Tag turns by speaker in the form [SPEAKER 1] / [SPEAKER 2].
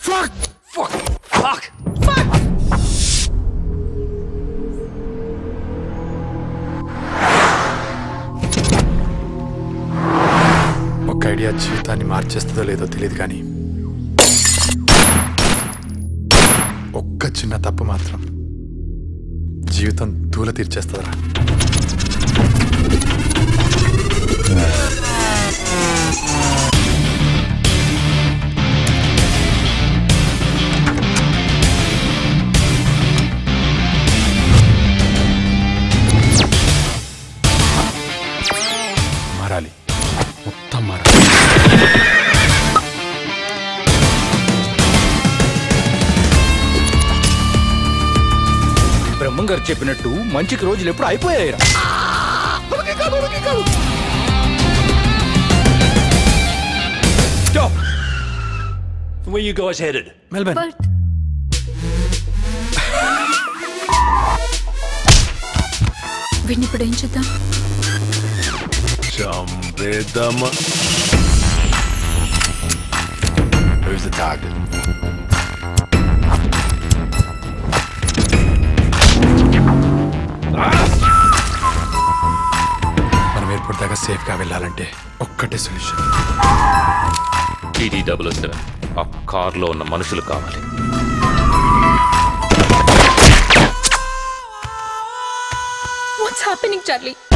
[SPEAKER 1] Fuck! Fuck! Fuck! ఒక idea జీవితాన్ని మార్చేస్తుందో లేదో తెలియదు కానీ ఒక్క చిన్న తప్పు మాత్రం జీవితం దూల తీర్చేస్తుందిరా మారాలి మొత్తం మారాలి
[SPEAKER 2] బ్రహ్మం గారు చెప్పినట్టు మంచికి రోజులు ఎప్పుడు అయిపోయాయి
[SPEAKER 1] Stop! Where you guys headed?
[SPEAKER 2] Melbourne
[SPEAKER 3] but వీడిని ఇప్పుడు ఏం చేద్దాం
[SPEAKER 1] చంపేద్దామా Who's the target? మనం ఎయిర్పోర్ట్ దాకా సేఫ్గా వెళ్ళాలంటే ఒక్కటే సొల్యూషన్
[SPEAKER 4] టీటీ డబుల్ సెవెన్ ఆ కార్లో ఉన్న మనుషులు కావాలి
[SPEAKER 3] వాట్స్ హ్యాపెనింగ్ చార్లీ